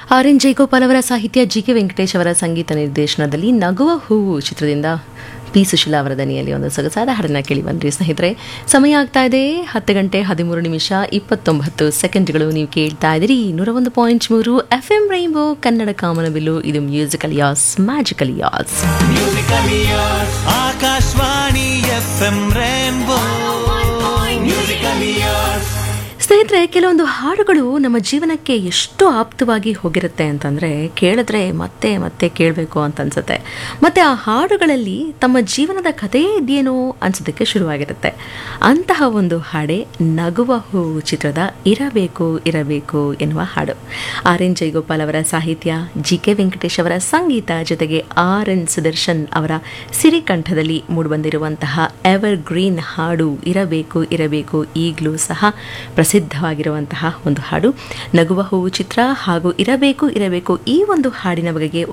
R N Jayagopal ಅವರ ಸಾಹಿತ್ಯ G K Venkatesh ಅವರ ಸಂಗೀತ ನಿರ್ದೇಶನದಲ್ಲಿ ನಗುವ ಹೂವು ಚಿತ್ರದಿಂದ ಪಿ ಸುಶೀಲಾ ಅವರ ದನಿಯಲ್ಲಿ ಒಂದು ಸೊಗಸಾದ ಹಾಡನ್ನ ಕೇಳಿ ಬಂದ್ರಿ ಸ್ನೇಹಿತರೆ ಸಮಯ ಆಗ್ತಾ ಇದೆ ಹತ್ತು ಗಂಟೆ ಹದಿಮೂರು ನಿಮಿಷ ಇಪ್ಪತ್ತೊಂಬತ್ತು ಸೆಕೆಂಡ್ಗಳು ನೀವು ಕೇಳ್ತಾ ಇದ್ದೀರಿ ನೂರ ಒಂದು ಪಾಯಿಂಟ್ ಮೂರು ಎಫ್ ಎಂ ರೈನ್ಬೋ ಕನ್ನಡ ಕಾಮನಬಿಲ್ಲು ಇದು musical as magical as Akashvani F M rainbow musical ears ಸ್ನೇಹಿತರೆ ಕೆಲವೊಂದು ಹಾಡುಗಳು ನಮ್ಮ ಜೀವನಕ್ಕೆ ಎಷ್ಟು ಆಪ್ತವಾಗಿ ಹೋಗಿರುತ್ತೆ ಅಂತಂದರೆ ಕೇಳಿದ್ರೆ ಮತ್ತೆ ಮತ್ತೆ ಕೇಳಬೇಕು ಅಂತ ಅನ್ಸುತ್ತೆ ಮತ್ತು ಆ ಹಾಡುಗಳಲ್ಲಿ ತಮ್ಮ ಜೀವನದ ಕಥೆ ಇದೆಯೇನೋ ಅನ್ಸೋದಕ್ಕೆ ಶುರುವಾಗಿರುತ್ತೆ ಅಂತಹ ಒಂದು ಹಾಡೇ ನಗುವ ಹೂವು ಚಿತ್ರದ ಇರಬೇಕು ಇರಬೇಕು ಎನ್ನುವ ಹಾಡು ಆರ್ ಎನ್ ಜಯಗೋಪಾಲ್ ಅವರ ಸಾಹಿತ್ಯ ಜಿ ಕೆ ವೆಂಕಟೇಶ್ ಅವರ ಸಂಗೀತ ಜೊತೆಗೆ ಆರ್ ಎನ್ ಸುದರ್ಶನ್ ಅವರ ಸಿರಿಕಂಠದಲ್ಲಿ ಮೂಡಿಬಂದಿರುವಂತಹ ಎವರ್ ಗ್ರೀನ್ ಹಾಡು ಇರಬೇಕು ಇರಬೇಕು ಈಗಲೂ ಸಹ ಪ್ರಸಿದ್ಧವಾಗಿರುವಂತಹ ಒಂದು ಹಾಡು ನಗುವ ಹೂವು ಚಿತ್ರ ಹಾಗೂ ಇರಬೇಕು ಇರಬೇಕು ಈ ಒಂದು ಹಾಡಿನ ಬಗೆಗೆ